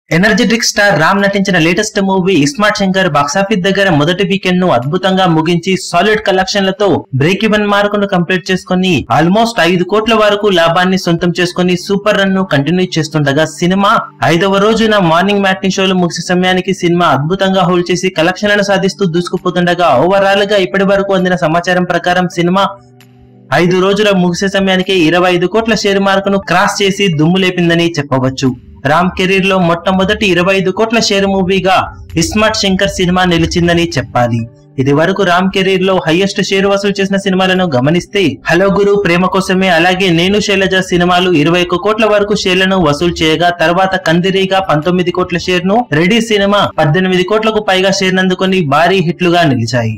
energetic star Ram నటించిన latest movie iSmart Shankar box office దగ్గర మొదటి వీకెండ్ ను అద్భుతంగా ముగించి సాలిడ్ కలెక్షన్లతో బ్రేక్ ఈవెన్ మార్క్ ను కంప్లీట్ చేసుకుని ఆల్మోస్ట్ ఐదు కోట్ల వరకు లాభాన్ని సొంతం చేసుకుని సూపర్ రన్ ను కంటిన్యూ చేస్తుండగా సినిమా ఐదవ రోజున మార్నింగ్ మ్యాట్ని షోలు ముగిసే సమయానికి సినిమా అద్భుతంగా హోల్డ్ చేసి కలెక్షన్లను సాధిస్తూ దూసుకుపోతుండగా ఓవరాల్ గా ఇప్పటి వరకు అందిన సమాచారం ప్రకారం సినిమా ఐదు రోజుల ముగిసే సమయానికి ఇరవై ఐదు కోట్ల షేర్ మార్కును క్రాస్ చేసి దుమ్ము లేపిందని చెప్పవచ్చు రామ్ కెరీర్ లో మొట్టమొదటి ఇరవై ఐదు కోట్ల షేర్ మూవీగా ఇస్మార్ట్ శంకర్ సినిమా నిలిచిందని చెప్పాలి ఇది వరకు రామ్ కెరీర్ లో హైయెస్ట్ షేర్ వసూలు చేసిన సినిమాలను గమనిస్తే హలో గురు ప్రేమ కోసమే అలాగే నేను శైలజ సినిమాలు ఇరవై ఒక్క కోట్ల వరకు షేర్లను వసూలు చేయగా తర్వాత కందిరీగా పంతొమ్మిది కోట్ల షేర్ ను రెడీ సినిమా పద్దెనిమిది కోట్లకు పైగా షేర్ అందుకొని భారీ హిట్లుగా నిలిచాయి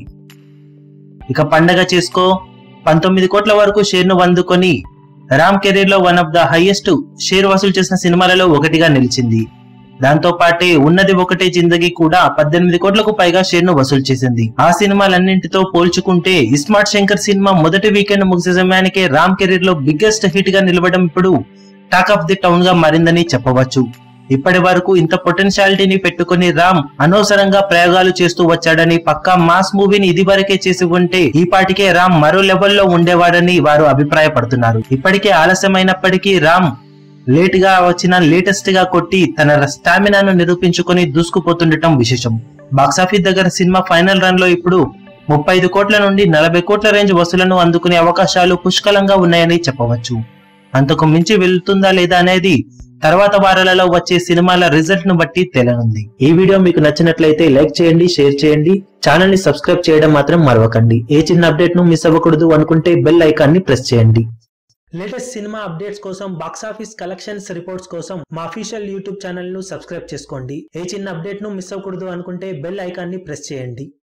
ఇక పండగ చేసుకో పంతొమ్మిది కోట్ల వరకు షేర్ ను అందుకొని రామ్ కెరీర్ లో one of the highest share వసూలు చేసిన సినిమాలలో ఒకటిగా నిలిచింది దాంతో పాటే ఉన్నది ఒకటే జిందగీ కూడా పద్దెనిమిది కోట్లకు పైగా షేర్ ను వసూలు చేసింది ఆ సినిమాలన్నింటితో పోల్చుకుంటే ఇస్మార్ట్ శంకర్ సినిమా మొదటి వీకెండ్ ముగిసే సమయానికే రామ్ కెరీర్ లో బిగ్గెస్ట్ హిట్ గా నిలవడం ఇప్పుడు టాక్ ఆఫ్ ది టౌన్ గా మారిందని చెప్పవచ్చు ఇప్పటి వరకు ఇంత పొటెన్షియాలిటీని పెట్టుకుని రామ్ అనవసరంగా ప్రయోగాలు చేస్తూ వచ్చాడని పక్కా మాస్ మూవీని ఇది వరకే చేసి ఉంటే ఈ పాటికే రామ్ మరో లెవెల్లో ఉండేవాడని వారు అభిప్రాయపడుతున్నారు ఇప్పటికే ఆలస్యమైనప్పటికీ రామ్ లేట్ గా వచ్చిన లేటెస్ట్ గా కొట్టి తన స్టామినాను నిరూపించుకొని దూసుకుపోతుండటం విశేషం బాక్సాఫీస్ దగ్గర సినిమా ఫైనల్ రన్ లో ఇప్పుడు ముప్పై ఐదు కోట్ల నుండి నలభై కోట్ల రేంజ్ వసూలను అందుకునే అవకాశాలు పుష్కలంగా ఉన్నాయని చెప్పవచ్చు అంతకు మించి వెళ్తుందా లేదా అనేది తర్వాత వారాలలో వచ్చే సినిమాల రిజల్ట్ ను బట్టి తేలనుంది ఈ వీడియో మీకు నచ్చినట్లయితే లైక్ చేయండి షేర్ చేయండి ఛానల్ ని సబ్స్క్రైబ్ చేయడం మాత్రం మరవకండి ఏ చిన్న అప్డేట్ ను మిస్ అవ్వకూడదు అనుకుంటే బెల్ ఐకాన్ ని ప్రెస్ చేయండి లేటెస్ట్ సినిమా అప్డేట్స్ కోసం బాక్స్ ఆఫీస్ కలెక్షన్స్ రిపోర్ట్స్ కోసం మా అఫీషియల్ యూట్యూబ్ ఛానల్ ను సబ్స్క్రైబ్ చేసుకోండి ఏ చిన్న అప్డేట్ ను మిస్ అవ్వకూడదు అనుకుంటే బెల్ ఐకాన్ ని ప్రెస్ చేయండి